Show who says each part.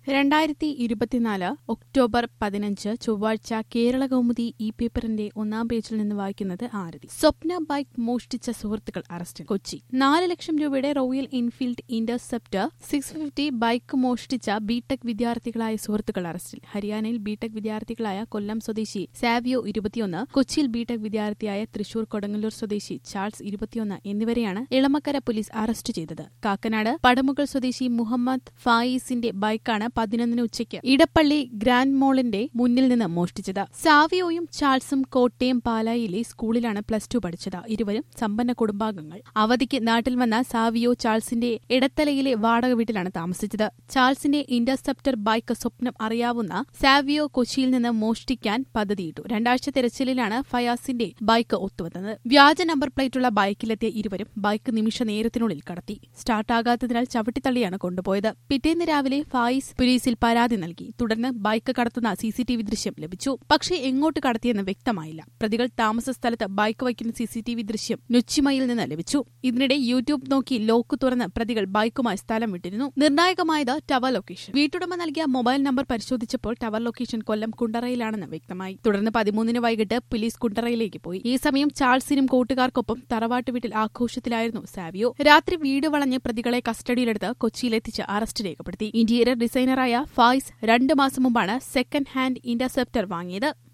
Speaker 1: രണ്ടായിരത്തി ഇരുപത്തിനാല് ഒക്ടോബർ പതിനഞ്ച് ചൊവ്വാഴ്ച കേരള കൗമുദി ഇ പേപ്പറിന്റെ ഒന്നാം പേജിൽ നിന്ന് വായിക്കുന്നത് ആരതി സ്വപ്ന ബൈക്ക് മോഷ്ടിച്ച സുഹൃത്തുക്കൾ അറസ്റ്റിൽ കൊച്ചി നാല് ലക്ഷം രൂപയുടെ Royal Enfield Interceptor six fifty bike മോഷ്ടിച്ച ബിടെക് വിദ്യാർത്ഥികളായ സുഹൃത്തുക്കൾ അറസ്റ്റിൽ ഹരിയാനയിൽ ബിടെക് വിദ്യാർത്ഥികളായ കൊല്ലം സ്വദേശി സാവിയോ ഇരുപത്തിയൊന്ന് കൊച്ചിയിൽ ബിടെക് വിദ്യാർത്ഥിയായ തൃശൂർ കൊടങ്ങല്ലൂർ സ്വദേശി ചാൾസ് ഇരുപത്തിയൊന്ന് എന്നിവരെയാണ് ഇളമക്കര പോലീസ് അറസ്റ്റ് ചെയ്തത് കാക്കനാട് പടമുകൾ സ്വദേശി മുഹമ്മദ് ഫായിസിന്റെ ബൈക്കാണ് പതിനൊന്നിന് ഉച്ചയ്ക്ക് ഇടപ്പള്ളി ഗ്രാൻഡ് മോളിന്റെ മുന്നിൽ നിന്ന് മോഷ്ടിച്ചത് സാവിയോയും ചാൾസും കോട്ടയം പാലായിലെ സ്കൂളിലാണ് പ്ലസ് ടു പഠിച്ചത് ഇരുവരും സമ്പന്ന കുടുംബാംഗങ്ങൾ അവധിക്ക് നാട്ടിൽ വന്ന സാവിയോ ചാൾസിന്റെ ഇടത്തലയിലെ വാടക വീട്ടിലാണ് താമസിച്ചത് ചാൾസിന്റെ ഇന്റർസെപ്റ്റർ ബൈക്ക് സ്വപ്നം അറിയാവുന്ന സാവിയോ കൊച്ചിയിൽ നിന്ന് മോഷ്ടിക്കാൻ പദ്ധതിയിട്ടു രണ്ടാഴ്ച തെരച്ചിലിലാണ് ഫയാസിന്റെ ബൈക്ക് ഒത്തുവന്നത് വ്യാജ നമ്പർ പ്ലേറ്റുള്ള ബൈക്കിലെത്തിയ ഇരുവരും ബൈക്ക് നിമിഷ നേരത്തിനുള്ളിൽ കടത്തി സ്റ്റാർട്ടാകാത്തതിനാൽ ചവിട്ടിത്തള്ളിയാണ് കൊണ്ടുപോയത് പിറ്റേന്ന് രാവിലെ ഫായിസ് പോലീസിൽ പരാതി നൽകി തുടർന്ന് ബൈക്ക് കടത്തുന്ന സിസിടിവി ദൃശ്യം ലഭിച്ചു പക്ഷേ എങ്ങോട്ട് കടത്തിയെന്ന് വ്യക്തമായില്ല പ്രതികൾ താമസ സ്ഥലത്ത് ബൈക്ക് വയ്ക്കുന്ന സിസിടിവി ദൃശ്യം നൊച്ചിമയിൽ നിന്ന് ലഭിച്ചു ഇതിനിടെ യൂട്യൂബ് നോക്കി ലോക്ക് തുറന്ന് പ്രതികൾ ബൈക്കുമായി സ്ഥലം വിട്ടിരുന്നു നിർണായകമായത് ടവർ ലൊക്കേഷൻ വീട്ടുടമ നൽകിയ മൊബൈൽ നമ്പർ പരിശോധിച്ചപ്പോൾ ടവർ ലൊക്കേഷൻ കൊല്ലം കുണ്ടറയിലാണെന്ന് വ്യക്തമായി തുടർന്ന് പതിമൂന്നിന് വൈകിട്ട് പോലീസ് കുണ്ടറയിലേക്ക് പോയി ഈ സമയം ചാൾസിനും കൂട്ടുകാർക്കൊപ്പം തറവാട്ട് വീട്ടിൽ ആഘോഷത്തിലായിരുന്നു സാവിയോ രാത്രി വീട് വളഞ്ഞ് പ്രതികളെ കസ്റ്റഡിയിലെടുത്ത് കൊച്ചിയിലെത്തിച്ച് അറസ്റ്റ് രേഖപ്പെടുത്തി ഇന്റീരിയർ ഡിസൈനറായ ഫായ്സ് രണ്ട് മാസം മുമ്പാണ് സെക്കൻഡ് ഹാൻഡ് ഇന്റർസെപ്റ്റർ വാങ്ങിയത്